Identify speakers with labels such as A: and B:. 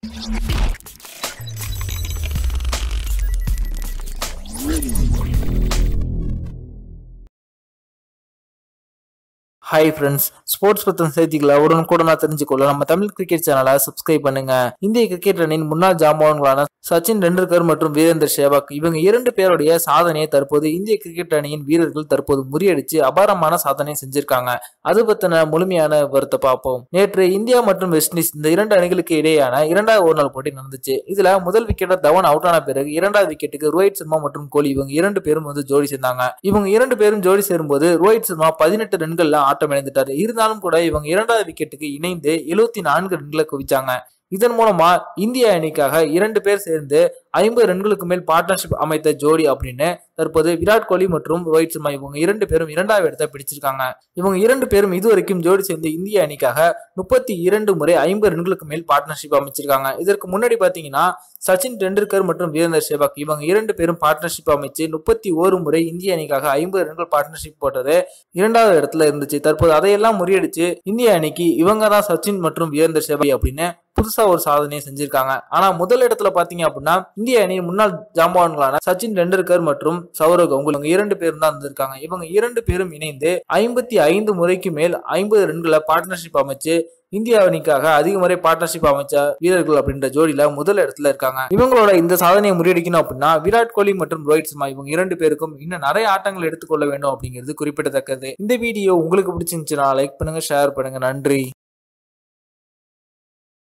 A: hi friends sports பத்தின செய்திகளை உடனுக்குடனா தெரிஞ்சுக்கொள்ள நம்ம தமிழ் கிரிக்கெட் சேனலை சப்ஸ்கிரைப் பண்ணுங்க இந்திய கிரிக்கெட் அணியின் முன்னாள் ஜாம்பவான்களான சச்சின் டெண்டுல்கர் மற்றும் வீரேந்தர் சேவாக் இவங்க இரண்டு பேருடைய சாதனையை தற்போது இந்திய கிரிக்கெட் அணியின் வீரர்கள் தற்போது முறியடிச்சு அபாரமான சாதனை செஞ்சிருக்காங்க அது பத்தின முழுமையான விவரத்தை பார்ப்போம் நேற்று இந்தியா மற்றும் வெஸ்ட் இண்டீஸ் இந்த இரண்டு அணிகளுக்கு இடையேயான இரண்டாவது ஒரு நாள் போட்டி நடந்துச்சு இதுல முதல் விக்கெட்டை தவன் அவுட் ஆன பிறகு இரண்டாவது விக்கெட்டுக்கு ரோஹித் சர்மா மற்றும் கோலி இவங்க இரண்டு பேரும் வந்து ஜோடி சேர்ந்தாங்க இவங்க இரண்டு பேரும் ஜோடி சேரும்போது ரோஹித் சர்மா பதினெட்டு ரன்கள்ல ஆட்டம் இழந்துட்டாரு இருந்தாலும் கூட இவங்க இரண்டாவது விக்கெட்டுக்கு இணைந்து எழுபத்தி நான்கு ரன்களை குவிச்சாங்க இதன் மூலமா இந்திய அணிக்காக இரண்டு பேர் சேர்ந்து ஐம்பது ரன்களுக்கு மேல் பார்ட்னர்ஷிப் அமைத்த ஜோடி அப்படின்னு தற்போது விராட் கோலி மற்றும் ரோஹித் சர்மா இவங்க இரண்டு பேரும் இரண்டாவது இடத்தை பிடிச்சிருக்காங்க இவங்க இரண்டு பேரும் இதுவரைக்கும் ஜோடி சேர்ந்து இந்திய அணிக்காக முப்பத்தி இரண்டு முறை ஐம்பது ரன்களுக்கு மேல் பார்ட்னர்ஷிப் அமைச்சிருக்காங்க இதற்கு முன்னாடி பாத்தீங்கன்னா சச்சின் டெண்டுல்கர் மற்றும் வீரேந்தர் சேவாக் இவங்க இரண்டு பேரும் பார்ட்னர்ஷிப் அமைச்சு முப்பத்தி ஓரு முறை இந்திய அணிக்காக ஐம்பது ரன்கள் பார்ட்னர்ஷிப் போட்டது இரண்டாவது இடத்துல இருந்துச்சு தற்போது அதையெல்லாம் முறியடிச்சு இந்திய அணிக்கு இவங்க தான் சச்சின் மற்றும் வீரேந்தர் சேவாக் அப்படின்னு புதுசா ஒரு சாதனையை செஞ்சிருக்காங்க ஆனா முதல் இடத்துல பாத்தீங்க அப்படின்னா இந்திய அணியின் முன்னாள் ஜாம்பவான்களான சச்சின் டெண்டுல்கர் மற்றும் சௌரவ் கங்குலி இவங்க இரண்டு பேரும் தான் இருந்திருக்காங்க இவங்க இரண்டு பேரும் இணைந்து ஐம்பத்தி ஐந்து முறைக்கு மேல் ஐம்பது ரன்களை பார்ட்னர்ஷிப் அமைச்சு இந்திய அணிக்காக அதிக முறை பார்ட்னர்ஷிப் அமைச்ச வீரர்கள் அப்படின்ற ஜோடியில முதல் இடத்துல இருக்காங்க இவங்களோட இந்த சாதனையை முறியடிக்கணும் அப்படின்னா விராட் கோலி மற்றும் ரோஹித் சர்மா இவங்க இரண்டு பேருக்கும் இன்னும் நிறைய ஆட்டங்கள் எடுத்துக்கொள்ள வேண்டும் அப்படிங்கிறது குறிப்பிடத்தக்கது இந்த வீடியோ உங்களுக்கு பிடிச்சிருந்துச்சுன்னா லைக் பண்ணுங்க ஷேர் பண்ணுங்க நன்றி